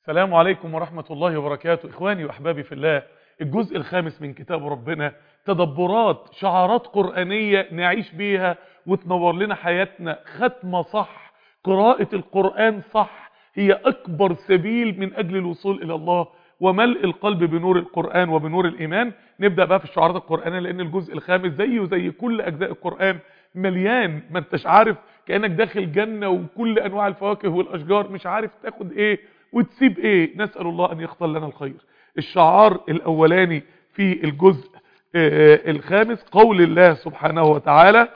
السلام عليكم ورحمة الله وبركاته إخواني وأحبابي في الله الجزء الخامس من كتاب ربنا تدبرات شعارات قرآنية نعيش بيها وتنور لنا حياتنا ختمة صح قراءة القرآن صح هي أكبر سبيل من أجل الوصول إلى الله وملء القلب بنور القرآن وبنور الإيمان نبدأ بقى في الشعارات القرآنية لأن الجزء الخامس زيه زي كل أجزاء القرآن مليان ما انتش عارف كأنك داخل جنة وكل أنواع الفواكه والأشجار مش عارف تاخد إيه وتسيب إيه نسأل الله أن يختار لنا الخير الشعار الأولاني في الجزء الخامس قول الله سبحانه وتعالى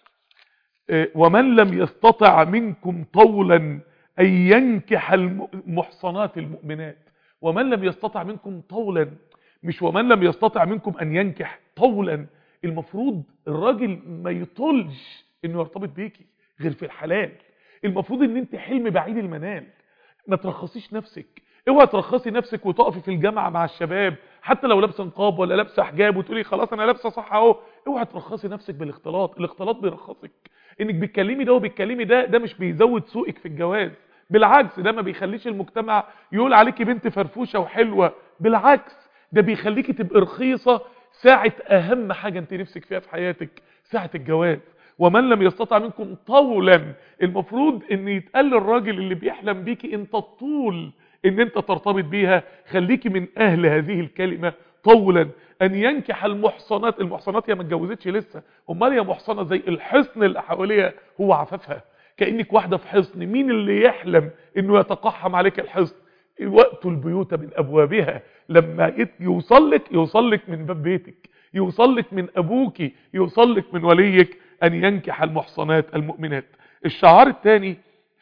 ومن لم يستطع منكم طولا أن ينكح المحصنات المؤمنات ومن لم يستطع منكم طولا مش ومن لم يستطع منكم أن ينكح طولا المفروض الراجل ما يطولش انه يرتبط بيكي غير في الحلال المفروض ان انت حلم بعيد المنال ما ترخصيش نفسك اوعى ترخصي نفسك وتقفي في الجامعه مع الشباب حتى لو لابسه نقاب ولا لابسه حجاب وتقولي خلاص انا لابسه صح اهو اوعى ترخصي نفسك بالاختلاط الاختلاط بيرخصك انك بتكلمي ده وبتكلمي ده ده مش بيزود سوقك في الجواز بالعكس ده ما بيخليش المجتمع يقول عليكي بنت فرفوشه وحلوه بالعكس ده بيخليكي تبقى رخيصه ساعة أهم حاجة أنت نفسك فيها في حياتك ساعة الجواز ومن لم يستطع منكم طولا المفروض ان يتقال للراجل اللي بيحلم بيكي انت الطول ان انت ترتبط بيها خليكي من اهل هذه الكلمة طولا ان ينكح المحصنات المحصنات هي ما اتجوزتش لسه امال هي محصنة زي الحصن اللي حواليها هو عفافها كأنك واحدة في حصن مين اللي يحلم انه يتقحم عليك الحصن وقت البيوت من ابوابها لما يوصل لك يوصل لك من باب بيتك يوصل لك من ابوك يوصل لك من وليك ان ينكح المحصنات المؤمنات الشعار الثاني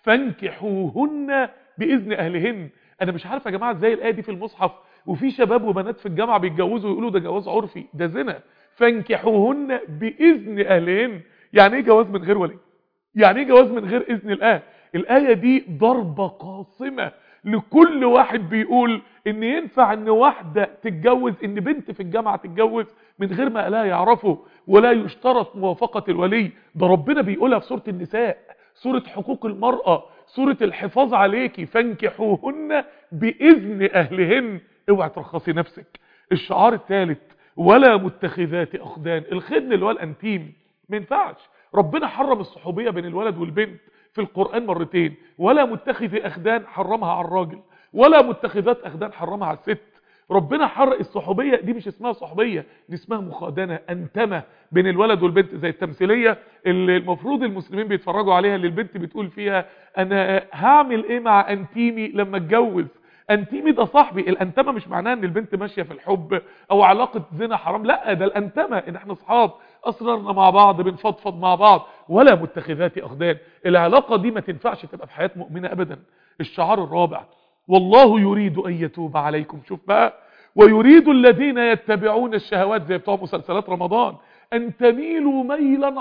فانكحوهن باذن اهلهن انا مش عارف يا جماعه ازاي الايه دي في المصحف وفي شباب وبنات في الجامعه بيتجوزوا ويقولوا ده جواز عرفي ده زنا فانكحوهن باذن اهلهن يعني ايه جواز من غير ولي يعني ايه جواز من غير اذن الاهل الايه دي ضربه قاصمه لكل واحد بيقول ان ينفع ان واحدة تتجوز ان بنت في الجامعة تتجوز من غير ما اهلها يعرفوا ولا يشترط موافقة الولي ده ربنا بيقولها في سورة النساء سورة حقوق المرأة سورة الحفاظ عليكي فانكحوهن بإذن أهلهن اوعى ترخصي نفسك الشعار الثالث ولا متخذات أخدان الخدن اللي هو الأنتيم ما ينفعش ربنا حرم الصحوبية بين الولد والبنت في القرآن مرتين ولا متخذ أخدان حرمها على الراجل ولا متخذات أخدان حرمها على الست ربنا حرق الصحوبية دي مش اسمها صحوبية دي اسمها مخادنة أنتمة بين الولد والبنت زي التمثيلية اللي المفروض المسلمين بيتفرجوا عليها اللي البنت بتقول فيها أنا هعمل إيه مع أنتيمي لما اتجوز أنتيمي ده صاحبي الأنتمة مش معناها أن البنت ماشية في الحب أو علاقة زنا حرام لا ده الأنتمة إن احنا أصحاب أسررنا مع بعض بنفضفض مع بعض ولا متخذات أخدان العلاقة دي ما تنفعش تبقى في حياة مؤمنة أبدا الشعار الرابع والله يريد أن يتوب عليكم شوف بقى ويريد الذين يتبعون الشهوات زي بتوع مسلسلات رمضان أن تميلوا ميلا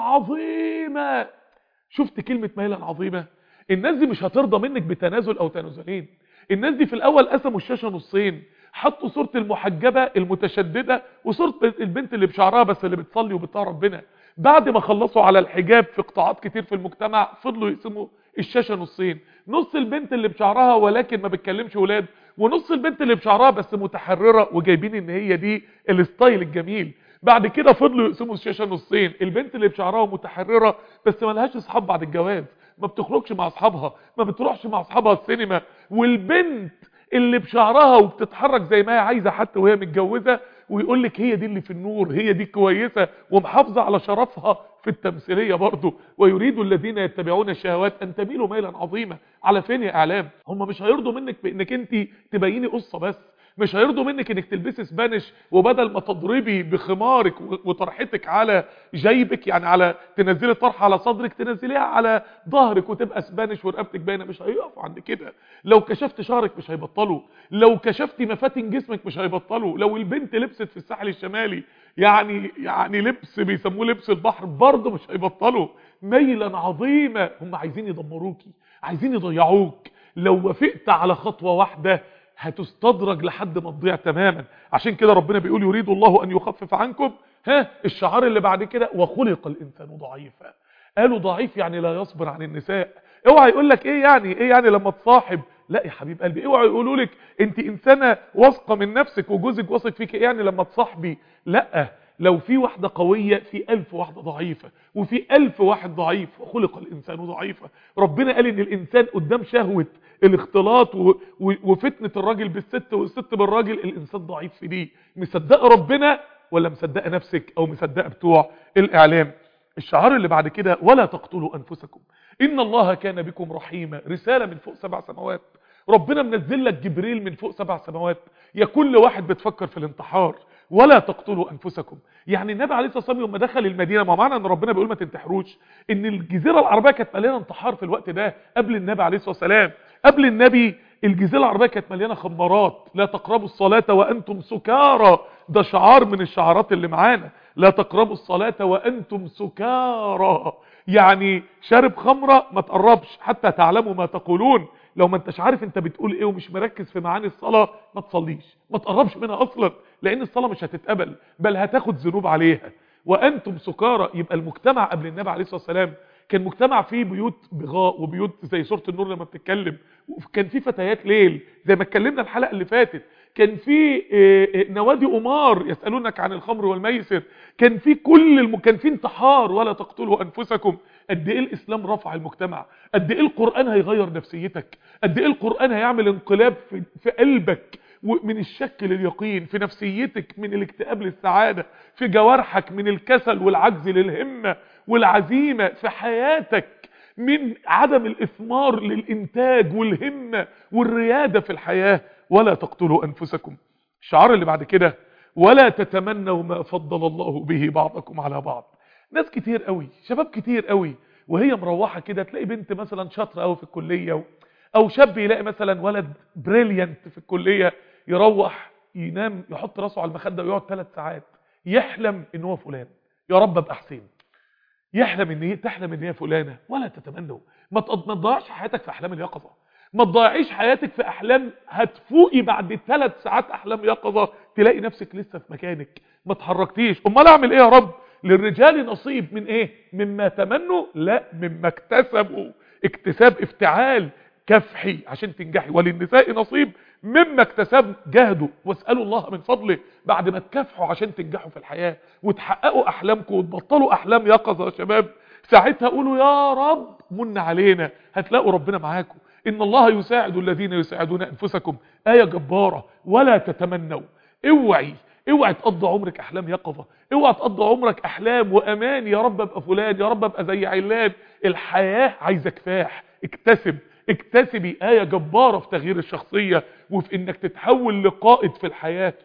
عظيما شفت كلمة ميلا عظيمة الناس دي مش هترضى منك بتنازل أو تنازلين الناس دي في الأول قسموا الشاشة نصين حطوا صورة المحجبة المتشددة وصورة البنت اللي بشعرها بس اللي بتصلي وبتطاع ربنا بعد ما خلصوا على الحجاب في قطاعات كتير في المجتمع فضلوا يقسموا الشاشة نصين نص البنت اللي بشعرها ولكن ما بتكلمش ولاد ونص البنت اللي بشعرها بس متحررة وجايبين ان هي دي الستايل الجميل بعد كده فضلوا يقسموا الشاشة نصين البنت اللي بشعرها متحررة بس ما لهاش اصحاب بعد الجواز ما بتخرجش مع اصحابها ما بتروحش مع اصحابها السينما والبنت اللي بشعرها وبتتحرك زي ما هي عايزة حتى وهي متجوزة ويقول لك هي دي اللي في النور هي دي كويسة ومحافظة على شرفها في التمثيلية برضه ويريد الذين يتبعون الشهوات أن تميلوا ميلا عظيما على فين يا إعلام هم مش هيرضوا منك بأنك أنت تبيني قصة بس مش هيرضوا منك انك تلبسي سبانش وبدل ما تضربي بخمارك وطرحتك على جيبك يعني على تنزلي طرحه على صدرك تنزليها على ظهرك وتبقى سبانش ورقبتك باينه مش هيقفوا عند كده لو كشفت شعرك مش هيبطلوا لو كشفتي مفاتن جسمك مش هيبطلوا لو البنت لبست في الساحل الشمالي يعني يعني لبس بيسموه لبس البحر برضه مش هيبطلوا ميلا عظيمه هم عايزين يدمروكي عايزين يضيعوك لو وافقت على خطوه واحده هتستدرج لحد ما تضيع تماما عشان كده ربنا بيقول يريد الله ان يخفف عنكم ها الشعار اللي بعد كده وخلق الانسان ضعيفا قالوا ضعيف يعني لا يصبر عن النساء اوعى يقول لك ايه يعني ايه يعني لما تصاحب لا يا حبيب قلبي اوعى يقولوا لك انت انسانه واثقه من نفسك وجوزك واثق فيك يعني لما تصاحبي لا لو في واحدة قوية في ألف واحدة ضعيفة وفي ألف واحد ضعيف وخلق الإنسان ضعيفا ربنا قال إن الإنسان قدام شهوة الاختلاط و... و... وفتنة الراجل بالست والست بالراجل الإنسان ضعيف في دي مصدقة ربنا ولا مصدقة نفسك أو مصدقة بتوع الإعلام الشعار اللي بعد كده ولا تقتلوا أنفسكم إن الله كان بكم رحيما رسالة من فوق سبع سماوات ربنا منزل لك جبريل من فوق سبع سماوات يا كل واحد بتفكر في الانتحار ولا تقتلوا انفسكم يعني النبي عليه الصلاه والسلام لما دخل المدينه ما معنى ان ربنا بيقول ما تنتحروش ان الجزيره العربيه كانت مليانه انتحار في الوقت ده قبل النبي عليه الصلاه والسلام قبل النبي الجزيره العربيه كانت مليانه خمارات لا تقربوا الصلاه وانتم سكارى ده شعار من الشعارات اللي معانا لا تقربوا الصلاه وانتم سكارى يعني شارب خمره ما تقربش حتى تعلموا ما تقولون لو ما انتش عارف انت بتقول ايه ومش مركز في معاني الصلاة ما تصليش ما تقربش منها اصلا لان الصلاة مش هتتقبل بل هتاخد ذنوب عليها وانتم سكارى يبقى المجتمع قبل النبي عليه الصلاة والسلام كان مجتمع فيه بيوت بغاء وبيوت زي سورة النور لما بتتكلم وكان فيه فتيات ليل زي ما اتكلمنا الحلقة اللي فاتت كان في نوادي أمار يسألونك عن الخمر والميسر كان في كل الم... كان في انتحار ولا تقتلوا أنفسكم قد ايه الاسلام رفع المجتمع قد ايه القرآن هيغير نفسيتك قد ايه القرآن هيعمل انقلاب في, في قلبك من الشك لليقين في نفسيتك من الاكتئاب للسعادة في جوارحك من الكسل والعجز للهمة والعزيمة في حياتك من عدم الإثمار للإنتاج والهمة والريادة في الحياة ولا تقتلوا أنفسكم الشعار اللي بعد كده ولا تتمنوا ما فضل الله به بعضكم على بعض ناس كتير قوي شباب كتير قوي وهي مروحة كده تلاقي بنت مثلا شاطرة قوي في الكلية او شاب يلاقي مثلا ولد بريليانت في الكلية يروح ينام يحط راسه على المخدة ويقعد ثلاث ساعات يحلم ان هو فلان يا رب ابقى حسين يحلم ان هي تحلم ان هي فلانة ولا تتمنوا ما تضيعش حياتك في احلام اليقظة ما تضيعيش حياتك في احلام هتفوقي بعد ثلاث ساعات احلام يقظة تلاقي نفسك لسه في مكانك ما تحركتيش امال اعمل ايه يا رب للرجال نصيب من ايه مما تمنوا لا مما اكتسبوا اكتساب افتعال كفحي عشان تنجحي وللنساء نصيب مما اكتسبوا جاهدوا واسألوا الله من فضله بعد ما تكافحوا عشان تنجحوا في الحياة وتحققوا احلامكم وتبطلوا احلام يقظة يا شباب ساعتها قولوا يا رب من علينا هتلاقوا ربنا معاكم ان الله يساعد الذين يساعدون انفسكم آية جبارة ولا تتمنوا اوعي اوعى تقضي عمرك احلام يقظه اوعى تقضي عمرك احلام وامان يا رب ابقى فلان يا رب ابقى زي علان الحياه عايزه كفاح اكتسب اكتسبي ايه جباره في تغيير الشخصيه وفي انك تتحول لقائد في الحياه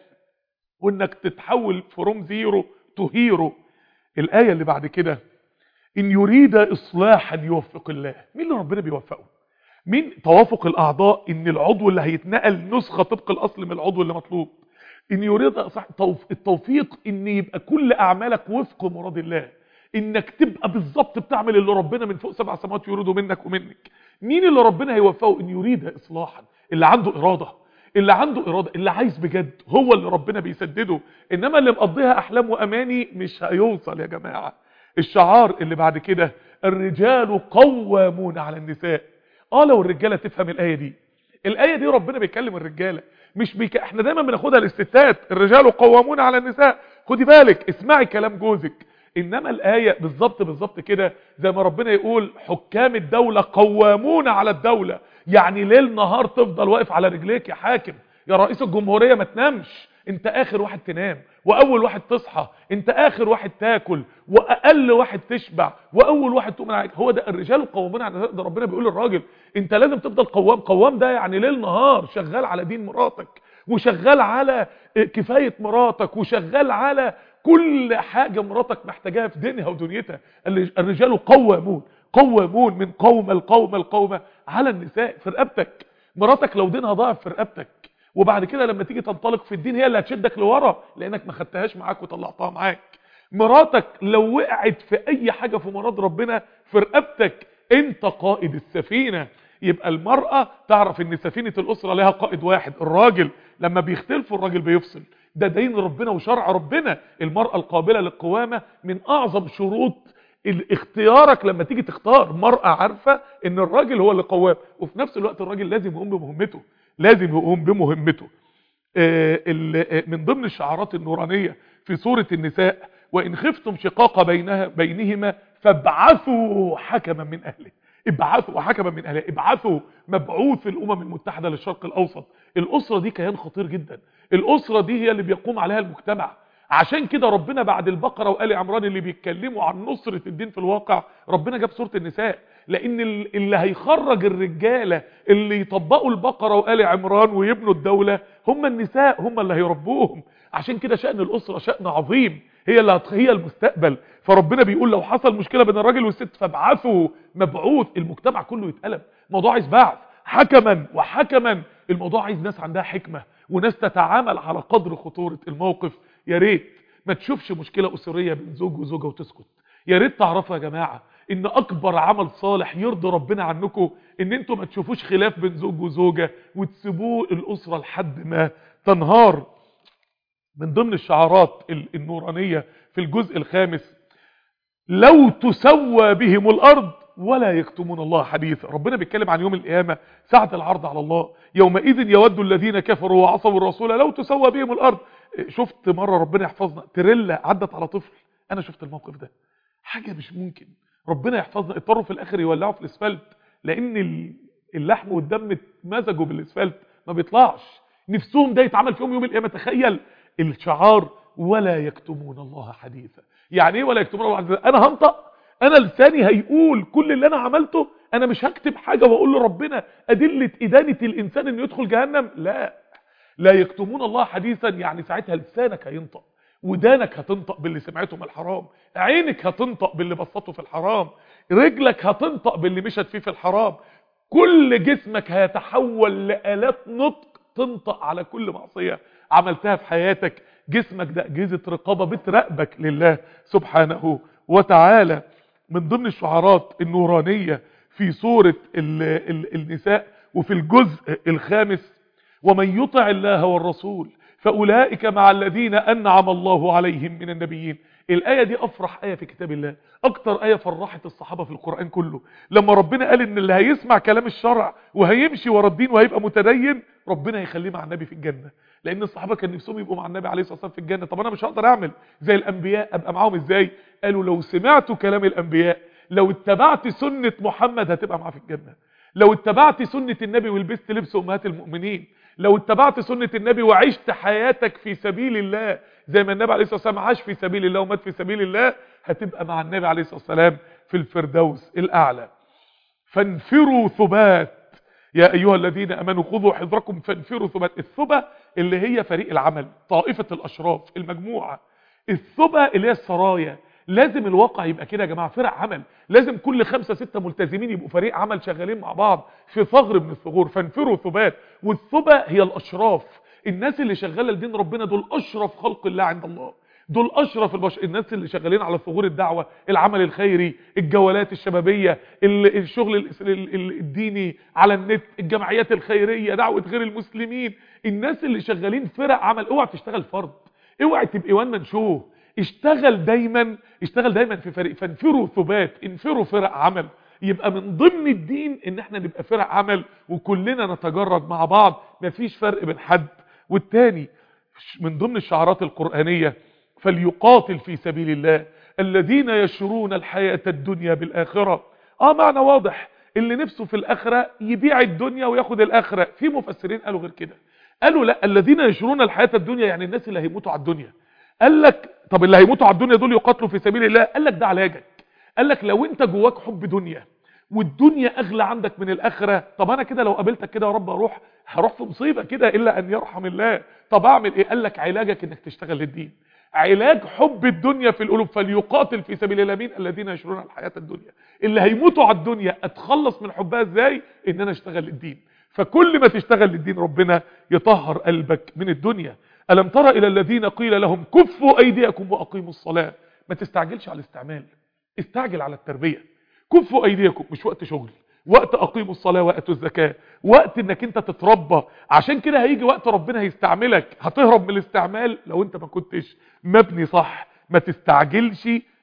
وانك تتحول فروم زيرو تو هيرو الايه اللي بعد كده ان يريد اصلاحا يوفق الله مين اللي ربنا بيوفقه مين توافق الاعضاء ان العضو اللي هيتنقل نسخه طبق الاصل من العضو اللي مطلوب ان يريد صح التوفيق ان يبقى كل اعمالك وفق مراد الله انك تبقى بالظبط بتعمل اللي ربنا من فوق سبع سماوات يريده منك ومنك مين اللي ربنا هيوفقه ان يريد اصلاحا اللي عنده اراده اللي عنده اراده اللي عايز بجد هو اللي ربنا بيسدده انما اللي مقضيها احلام واماني مش هيوصل يا جماعه الشعار اللي بعد كده الرجال قوامون على النساء اه لو الرجاله تفهم الايه دي الايه دي ربنا بيكلم الرجاله مش بيك... احنا دايما بناخدها للستات الرجال قوامون على النساء خدي بالك اسمعي كلام جوزك انما الايه بالظبط بالظبط كده زي ما ربنا يقول حكام الدوله قوامون على الدوله يعني ليل نهار تفضل واقف على رجليك يا حاكم يا رئيس الجمهوريه ما تنامش انت اخر واحد تنام واول واحد تصحى انت اخر واحد تاكل واقل واحد تشبع واول واحد تؤمن عليك هو ده الرجال قوامون على ده ربنا بيقول للراجل انت لازم تفضل قوام قوام ده يعني ليل نهار شغال على دين مراتك وشغال على كفايه مراتك وشغال على كل حاجه مراتك محتاجاها في دينها ودنيتها الرجال قوامون قوامون من قوم القوم القومه على النساء في رقبتك مراتك لو دينها ضعف في رقبتك وبعد كده لما تيجي تنطلق في الدين هي اللي هتشدك لورا لانك ما خدتهاش معاك وطلعتها معاك مراتك لو وقعت في اي حاجة في مراد ربنا في رقبتك انت قائد السفينة يبقى المرأة تعرف ان سفينة الاسرة لها قائد واحد الراجل لما بيختلفوا الراجل بيفصل ده دين ربنا وشرع ربنا المرأة القابلة للقوامة من اعظم شروط اختيارك لما تيجي تختار مرأة عارفة ان الراجل هو اللي قوام وفي نفس الوقت الراجل لازم يقوم بمهمته لازم يقوم بمهمته من ضمن الشعارات النورانية في سورة النساء وإن خفتم شقاق بينها بينهما فابعثوا حكما من أهله ابعثوا حكما من أهله ابعثوا مبعوث الأمم المتحدة للشرق الأوسط الأسرة دي كيان خطير جدا الأسرة دي هي اللي بيقوم عليها المجتمع عشان كده ربنا بعد البقرة وآل عمران اللي بيتكلموا عن نصرة الدين في الواقع ربنا جاب سورة النساء لأن اللي هيخرج الرجالة اللي يطبقوا البقرة وآل عمران ويبنوا الدولة هم النساء هم اللي هيربوهم عشان كده شأن الأسرة شأن عظيم هي اللي هي المستقبل فربنا بيقول لو حصل مشكلة بين الراجل والست فابعثوا مبعوث المجتمع كله يتقلب موضوع عايز بعث حكما وحكما الموضوع عايز ناس عندها حكمة وناس تتعامل على قدر خطورة الموقف يا ريت ما تشوفش مشكلة أسرية بين زوج وزوجة وتسكت يا ريت تعرفوا يا جماعة ان اكبر عمل صالح يرضي ربنا عنكم ان انتوا ما تشوفوش خلاف بين زوج وزوجة وتسيبوه الاسرة لحد ما تنهار من ضمن الشعارات النورانية في الجزء الخامس لو تسوى بهم الارض ولا يكتمون الله حديثا ربنا بيتكلم عن يوم القيامة ساعة العرض على الله يومئذ يود الذين كفروا وعصوا الرسول لو تسوى بهم الارض شفت مرة ربنا يحفظنا تريلا عدت على طفل انا شفت الموقف ده حاجة مش ممكن ربنا يحفظنا اضطروا في الاخر يولعوا في الاسفلت لان اللحم والدم اتمزجوا بالاسفلت ما بيطلعش نفسهم ده يتعمل فيهم يوم القيامة تخيل الشعار ولا يكتمون الله حديثا يعني ايه ولا يكتمون الله حديثا انا هنطق انا لساني هيقول كل اللي انا عملته انا مش هكتب حاجة واقول لربنا ادلة ادانة الانسان انه يدخل جهنم لا لا يكتمون الله حديثا يعني ساعتها لسانك هينطق ودانك هتنطق باللي سمعته من الحرام عينك هتنطق باللي بصته في الحرام رجلك هتنطق باللي مشت فيه في الحرام كل جسمك هيتحول لآلات نطق تنطق على كل معصية عملتها في حياتك جسمك ده أجهزة رقابة بتراقبك لله سبحانه وتعالى من ضمن الشعارات النورانية في سورة ال ال النساء وفي الجزء الخامس ومن يطع الله والرسول فأولئك مع الذين أنعم الله عليهم من النبيين الآية دي أفرح آية في كتاب الله أكتر آية فرحت الصحابة في القرآن كله لما ربنا قال إن اللي هيسمع كلام الشرع وهيمشي ورا الدين وهيبقى متدين ربنا هيخليه مع النبي في الجنة لأن الصحابة كان نفسهم يبقوا مع النبي عليه الصلاة والسلام في الجنة طب أنا مش هقدر أعمل زي الأنبياء أبقى معاهم إزاي قالوا لو سمعتوا كلام الأنبياء لو اتبعت سنة محمد هتبقى معاه في الجنة لو اتبعت سنة النبي ولبست لبس أمهات المؤمنين لو اتبعت سنة النبي وعشت حياتك في سبيل الله زي ما النبي عليه الصلاة والسلام عاش في سبيل الله ومات في سبيل الله هتبقى مع النبي عليه الصلاة والسلام في الفردوس الأعلى فانفروا ثبات يا أيها الذين أمنوا خذوا حذركم فانفروا ثبات الثبة اللي هي فريق العمل طائفة الأشراف المجموعة الثبة اللي هي السرايا لازم الواقع يبقى كده يا جماعة فرق عمل لازم كل خمسة ستة ملتزمين يبقوا فريق عمل شغالين مع بعض في ثغر من الثغور فانفروا ثبات والثبة هي الأشراف الناس اللي شغالة لدين ربنا دول أشرف خلق الله عند الله دول أشرف البشر الناس اللي شغالين على ثغور الدعوة العمل الخيري الجولات الشبابية الشغل الديني على النت الجمعيات الخيرية دعوة غير المسلمين الناس اللي شغالين فرق عمل اوعى تشتغل فرد اوعى تبقى وان من شو اشتغل دايما اشتغل دايما في فريق فانفروا ثبات انفروا فرق عمل يبقى من ضمن الدين ان احنا نبقى فرق عمل وكلنا نتجرد مع بعض مفيش فرق بين حد والتاني من ضمن الشعارات القرآنية فليقاتل في سبيل الله الذين يشرون الحياة الدنيا بالآخرة اه معنى واضح اللي نفسه في الآخرة يبيع الدنيا وياخد الآخرة في مفسرين قالوا غير كده قالوا لا الذين يشرون الحياة الدنيا يعني الناس اللي هيموتوا على الدنيا قال لك طب اللي هيموتوا على الدنيا دول يقاتلوا في سبيل الله قال لك ده علاجك قال لك لو انت جواك حب دنيا والدنيا اغلى عندك من الاخره طب انا كده لو قابلتك كده يا رب اروح هروح في مصيبه كده الا ان يرحم الله طب اعمل ايه قال لك علاجك انك تشتغل للدين علاج حب الدنيا في القلوب فليقاتل في سبيل الله مين الذين يشرون الحياه الدنيا اللي هيموتوا على الدنيا اتخلص من حبها ازاي ان انا اشتغل للدين فكل ما تشتغل للدين ربنا يطهر قلبك من الدنيا ألم ترى إلى الذين قيل لهم كفوا أيديكم وأقيموا الصلاة ما تستعجلش على الاستعمال استعجل على التربية كفوا أيديكم مش وقت شغل وقت أقيموا الصلاة وقت الزكاة وقت انك انت تتربى عشان كده هيجي وقت ربنا هيستعملك هتهرب من الاستعمال لو انت ما كنتش مبني صح ما تستعجلش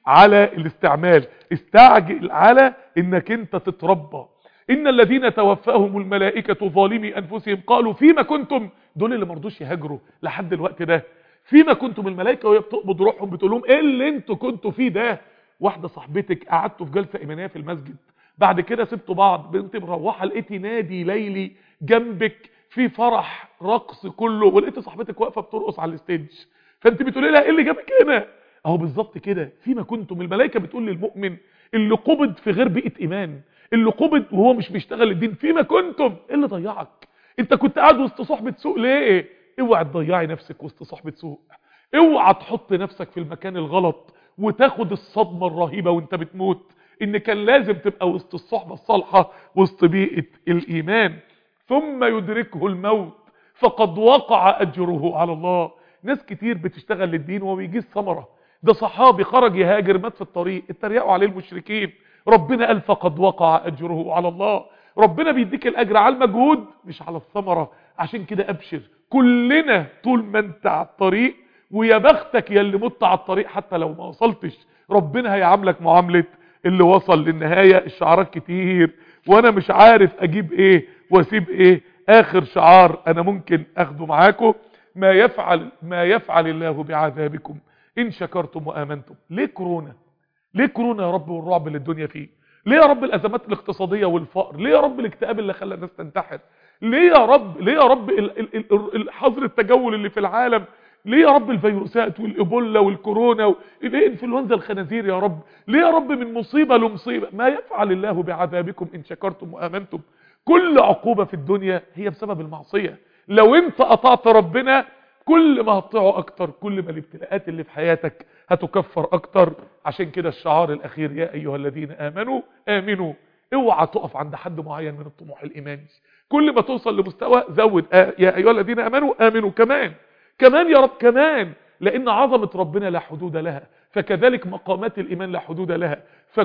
على الاستعمال استعجل على انك انت تتربى ان الذين توفاهم الملائكة ظالمي انفسهم قالوا فيما كنتم دول اللي مرضوش يهاجروا لحد الوقت ده فيما كنتم الملائكة وهي بتقبض روحهم بتقول لهم ايه اللي انتوا كنتوا فيه ده واحدة صاحبتك قعدتوا في جلسة ايمانية في المسجد بعد كده سبتوا بعض بنت مروحة لقيتي نادي ليلي جنبك في فرح رقص كله ولقيتي صاحبتك واقفة بترقص على الستيج فانت بتقولي لها ايه اللي جابك هنا اهو بالظبط كده فيما كنتم الملائكة بتقول للمؤمن اللي قبض في غير بيئة ايمان اللي قبض وهو مش بيشتغل الدين فيما كنتم ايه اللي ضيعك انت كنت قاعد وسط صحبة سوء ليه اوعى تضيعي نفسك وسط صحبة سوء اوعى تحط نفسك في المكان الغلط وتاخد الصدمة الرهيبة وانت بتموت ان كان لازم تبقى وسط الصحبة الصالحة وسط بيئة الايمان ثم يدركه الموت فقد وقع اجره على الله ناس كتير بتشتغل للدين وما بيجيش ثمره ده صحابي خرج يهاجر مات في الطريق اتريقوا عليه المشركين ربنا قال فقد وقع اجره على الله ربنا بيديك الاجر على المجهود مش على الثمره عشان كده ابشر كلنا طول ما انت على الطريق ويا بختك يا اللي مت على الطريق حتى لو ما وصلتش ربنا هيعاملك معامله اللي وصل للنهايه الشعارات كتير وانا مش عارف اجيب ايه واسيب ايه اخر شعار انا ممكن اخده معاكم ما يفعل ما يفعل الله بعذابكم ان شكرتم وامنتم ليه كورونا ليه كورونا يا رب والرعب اللي الدنيا فيه ليه يا رب الازمات الاقتصاديه والفقر ليه يا رب الاكتئاب اللي خلى الناس تنتحر ليه يا رب ليه يا رب ال- ال- ال- ال- حظر التجول اللي في العالم ليه يا رب الفيروسات والايبولا والكورونا و... ليه انفلونزا الخنازير يا رب ليه يا رب من مصيبه لمصيبه ما يفعل الله بعذابكم ان شكرتم وامنتم كل عقوبه في الدنيا هي بسبب المعصيه لو انت قطعت ربنا كل ما هتطيعه اكتر كل ما الابتلاءات اللي في حياتك هتكفر اكتر عشان كده الشعار الاخير يا ايها الذين امنوا امنوا اوعى تقف عند حد معين من الطموح الايماني كل ما توصل لمستوى زود آه يا ايها الذين امنوا امنوا كمان كمان يا رب كمان لان عظمه ربنا لا حدود لها فكذلك مقامات الايمان لا حدود لها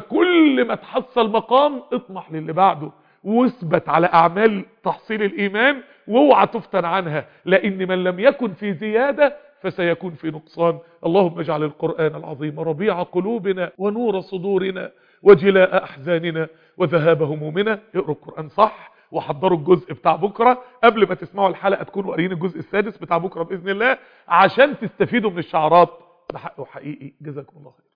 فكل ما تحصل مقام اطمح للي بعده واثبت على اعمال تحصيل الايمان واوعى تفتن عنها لان من لم يكن في زياده فسيكون في نقصان اللهم اجعل القرآن العظيم ربيع قلوبنا ونور صدورنا وجلاء أحزاننا وذهاب همومنا اقروا القرآن صح وحضروا الجزء بتاع بكرة قبل ما تسمعوا الحلقة تكونوا قاريين الجزء السادس بتاع بكرة بإذن الله عشان تستفيدوا من الشعارات ده حق وحقيقي جزاكم الله خير